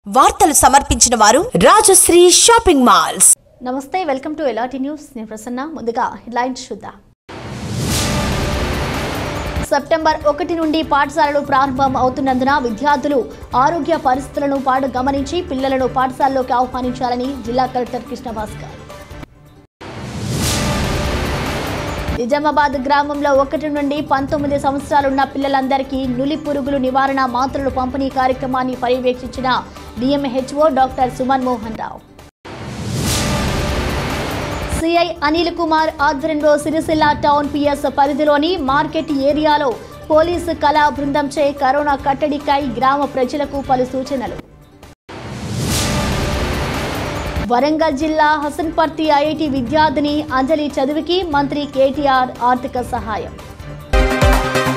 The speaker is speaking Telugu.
వార్తలు సమర్పించిన వారు Rajasri shopping malls namaste welcome to ఎలాటి న్యూస్ నేను ప్రసన్న ముందుగా హెడ్లైన్స్ చూద్దాం సెప్టెంబర్ ఒకటి నుండి పాఠశాలలు ప్రారంభం అవుతున్నందున విద్యార్థులు ఆరోగ్య పరిస్థితులను పాటు గమనించి పిల్లలను పాఠశాలలోకి ఆహ్వానించాలని జిల్లా కలెక్టర్ కృష్ణ భాస్కర్ నిజామాబాద్ గ్రామంలో ఒకటి నుండి పంతొమ్మిది సంవత్సరాలున్న పిల్లలందరికీ నులి పురుగులు నివారణ మాత్రలు పంపిణీ కార్యక్రమాన్ని పర్యవేక్షించిన DMHO doctor Suman Mohan Rao CI Anil Kumar ఆధ్వర్యంలో సిరిసిల్ల టౌన్ పిఎస్ పరిధిలోని మార్కెట్ ఏరియాలో పోలీసు కళా బృందంచే కరోనా కట్టడికై గ్రామ ప్రజలకు పలు సూచనలు వరంగల్ జిల్లా హసన్పర్తి ఐఐటి విద్యార్థిని అంజలి చదువుకి మంత్రి కేటీఆర్ ఆర్థిక సహాయం